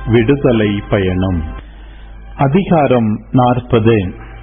விடுதலை பயணம் அதிகாரம் நாற்பது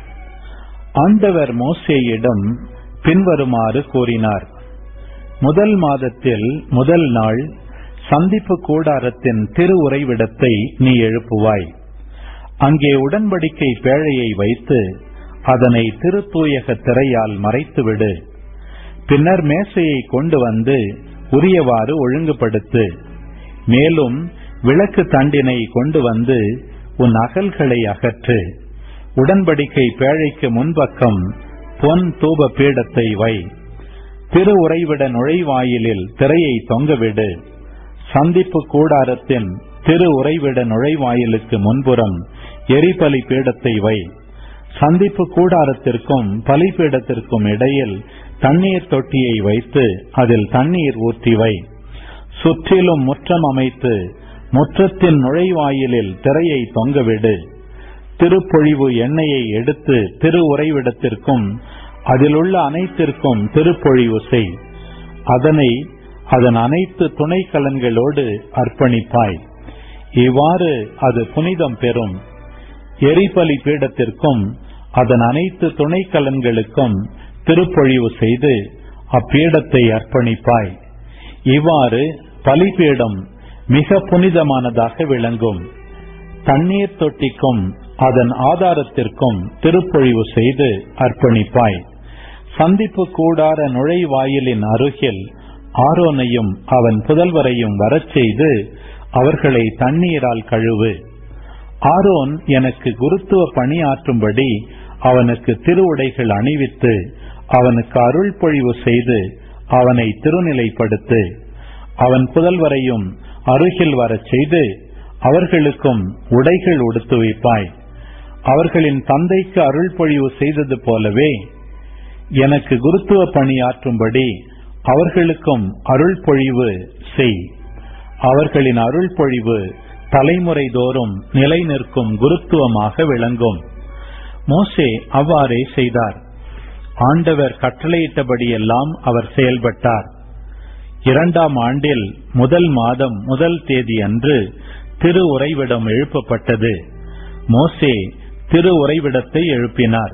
ஆண்டவர் மோசேயிடம் பின்வருமாறு கூறினார் முதல் மாதத்தில் முதல் நாள் சந்திப்பு கூடாரத்தின் திரு உறைவிடத்தை நீ எழுப்புவாய் அங்கே உடன்படிக்கை பேழையை வைத்து அதனை திருத்தூயக திரையால் மறைத்துவிடு பின்னர் மேசையை கொண்டு வந்து உரியவாறு ஒழுங்குபடுத்து மேலும் விளக்கு தண்டினை கொண்டு வந்து உன் அகல்களை அகற்று உடன்படிக்கை பேழைக்கு முன்பக்கம் பொன் தூப பீடத்தை வை திரு உறைவிட நுழைவாயிலில் திரையை தொங்கவிடு சந்திப்பு கூடாரத்தின் திரு உறைவிட நுழைவாயிலுக்கு முன்புறம் எரிபலி பீடத்தை வை சந்திப்பு கூடாரத்திற்கும் பலிபீடத்திற்கும் இடையில் தண்ணீர் தொட்டியை வைத்து அதில் தண்ணீர் ஊற்றி வை சுற்றிலும் முற்றம் அமைத்து முற்றத்தின் நுழைவாயிலில் திரையை தொங்கவிடு திருப்பொழிவு எண்ணெயை எடுத்து திரு உறைவிடத்திற்கும் அதிலுள்ள அனைத்திற்கும் திருப்பொழிவு செய் அதனை அதன் அனைத்து துணை கலன்களோடு அர்ப்பணிப்பாய் இவ்வாறு அது புனிதம் பெறும் எரிபலி பீடத்திற்கும் அதன் அனைத்து துணை கலன்களுக்கும் திருப்பொழிவு செய்து அப்பீடத்தை அர்ப்பணிப்பாய் இவ்வாறு பலிபீடம் மிக புனிதமானதாக விளங்கும் தண்ணீர் தொட்டிக்கும் அதன் ஆதாரத்திற்கும் திருப்பொழிவு செய்து அர்ப்பணிப்பாய் சந்திப்பு கூடார நுழைவாயிலின் அருகில் ஆரோனையும் அவன் புதல்வரையும் வரச் செய்து அவர்களை தண்ணீரால் கழுவு ஆரோன் எனக்கு குருத்துவ பணியாற்றும்படி அவனுக்கு திருவுடைகள் அணிவித்து அவனுக்கு அருள் பொழிவு செய்து அவனை திருநிலைப்படுத்து அவன் புதல்வரையும் அருகில் வரச் செய்து அவர்களுக்கும் உடைகள் உடுத்து வைப்பாய் அவர்களின் தந்தைக்கு அருள் பொழிவு செய்தது போலவே எனக்கு குருத்துவ பணியாற்றும்படி அவர்களுக்கும் அருள் பொழிவு செய் அவர்களின் அருள் பொழிவு தலைமுறை தோறும் நிலை நிற்கும் குருத்துவமாக விளங்கும் மோசே அவ்வாறே செய்தார் ஆண்டவர் கட்டளையிட்டபடியெல்லாம் அவர் செயல்பட்டார் இரண்டாம் ஆண்டில் முதல் மாதம் முதல் தேதி அன்று திரு உறைவிடம் எழுப்பப்பட்டது மோசே திரு உறைவிடத்தை எழுப்பினார்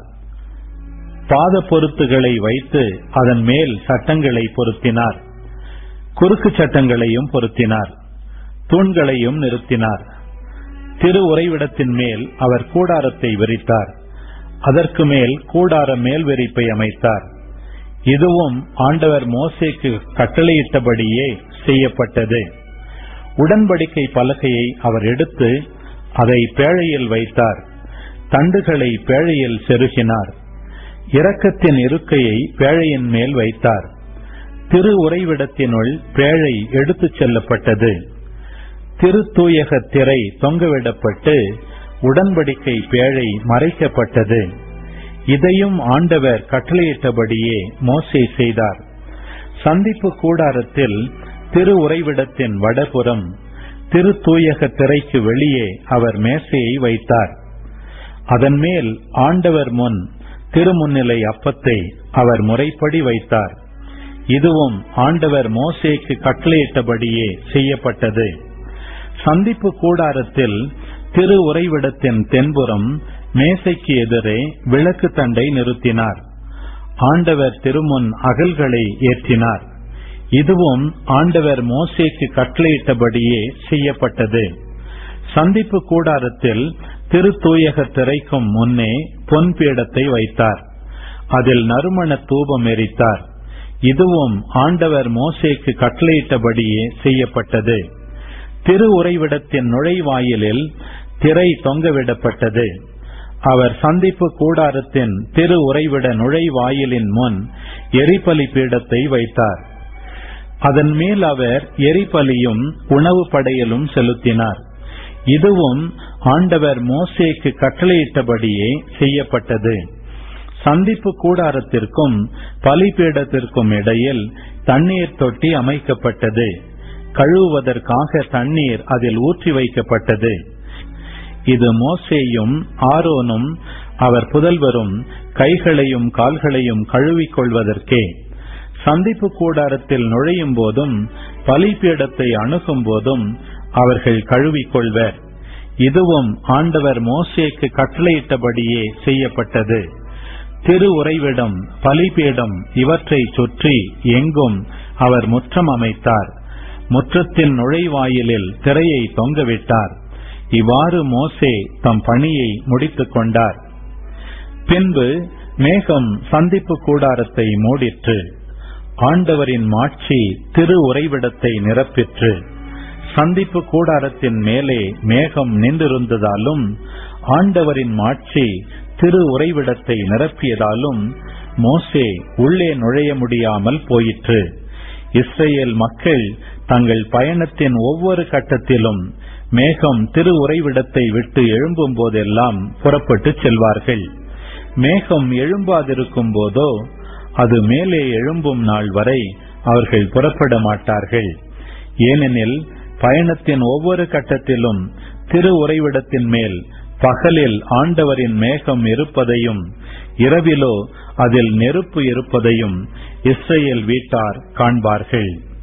பாத பொருத்துகளை வைத்து அதன் மேல் சட்டங்களை பொருத்தினார் குறுக்கு சட்டங்களையும் பொருத்தினார் தூண்களையும் நிறுத்தினார் திரு உறைவிடத்தின் மேல் அவர் கூடாரத்தை விரித்தார் அதற்கு மேல் கூடார மேல் விரிப்பை அமைத்தார் இதுவும் ஆண்டவர் மோசேக்கு கட்டளையிட்டபடியே செய்யப்பட்டது உடன்படிக்கை பலகையை அவர் எடுத்து அதை பேழையில் வைத்தார் தண்டுகளை பேழையில் செருகினார் இரக்கத்தின் இருக்கையை பேழையின் மேல் வைத்தார் திரு உறைவிடத்தினுள் பேழை எடுத்துச் செல்லப்பட்டது திரு தூயக திரை தொங்கவிடப்பட்டு உடன்படிக்கை பேழை மறைக்கப்பட்டது இதையும் ஆண்டவர் கட்டளையிட்டபடியே மோசே செய்தார் சந்திப்பு கூடாரத்தில் திரு உறைவிடத்தின் வடபுறம் திரு தூயக திரைக்கு வெளியே அவர் மேசையை வைத்தார் அதன் மேல் ஆண்டவர் முன் திருமுன்னிலை அப்பத்தை அவர் முறைப்படி வைத்தார் இதுவும் ஆண்டவர் மோசேக்கு கட்டளையிட்டபடியே செய்யப்பட்டது சந்திப்பு கூடாரத்தில் திரு உறைவிடத்தின் தென்புறம் மேசைக்கு எதிரே விளக்கு தண்டை நிறுத்தினார் ஆண்டவர் திருமுன் அகல்களை ஏற்றினார் இதுவும் ஆண்டவர் மோசேக்கு கட்டளையிட்டபடியே செய்யப்பட்டது சந்திப்பு கூடாரத்தில் திரு தூயக திரைக்கும் முன்னே பொன் பீடத்தை வைத்தார் அதில் நறுமண தூபம் எரித்தார் இதுவும் ஆண்டவர் மோசேக்கு கட்டளையிட்டபடியே செய்யப்பட்டது திரு உறைவிடத்தின் நுழைவாயிலில் திரை தொங்கவிடப்பட்டது அவர் சந்திப்பு கூடாரத்தின் திரு உறைவிட நுழைவாயிலின் முன் எரிபலி பீடத்தை வைத்தார் அதன் மேல் அவர் எரிபலியும் உணவு படையலும் செலுத்தினார் இதுவும் ஆண்டவர் மோசேக்கு கட்டளையிட்டபடியே செய்யப்பட்டது சந்திப்பு கூடாரத்திற்கும் பலிபீடத்திற்கும் இடையில் தண்ணீர் தொட்டி அமைக்கப்பட்டது கழுவுவதற்காக தண்ணீர் அதில் ஊற்றி வைக்கப்பட்டது இது மோசேயும் ஆரோனும் அவர் புதல்வரும் கைகளையும் கால்களையும் கழுவிக் கொள்வதற்கே சந்திப்பு கூடாரத்தில் நுழையும் போதும் பலிபீடத்தை அணுகும் போதும் அவர்கள் கழுவிக் கொள்வர் இதுவும் ஆண்டவர் மோசேக்கு கட்டளையிட்டபடியே செய்யப்பட்டது திரு உறைவிடம் பலிபீடம் இவற்றை சுற்றி எங்கும் அவர் முற்றம் அமைத்தார் முற்றத்தின் நுழைவாயிலில் திரையை தொங்கவிட்டார் இவ்வாறு மோசே தம் பணியை முடித்துக் கொண்டார் பின்பு மேகம் சந்திப்பு கூடாரத்தை மூடிற்று ஆண்டவரின் மாட்சி திரு உறைவிடத்தை நிரப்பிற்று சந்திப்பு கூடாரத்தின் மேலே மேகம் நின்றிருந்ததாலும் ஆண்டவரின் மாட்சி திரு உறைவிடத்தை நிரப்பியதாலும் மோசே உள்ளே நுழைய முடியாமல் போயிற்று இஸ்ரேல் மக்கள் தங்கள் பயணத்தின் ஒவ்வொரு கட்டத்திலும் மேகம் திரு உறைவிடத்தை விட்டு எழும்பும் போதெல்லாம் புறப்பட்டு செல்வார்கள் மேகம் எழும்பாதிருக்கும் போதோ அது மேலே எழும்பும் நாள் வரை அவர்கள் புறப்பட மாட்டார்கள் ஏனெனில் பயணத்தின் ஒவ்வொரு கட்டத்திலும் திரு உறைவிடத்தின் மேல் பகலில் ஆண்டவரின் மேகம் இருப்பதையும் இரவிலோ அதில் நெருப்பு இருப்பதையும் இஸ்ரேல் வீட்டார் காண்பார்கள்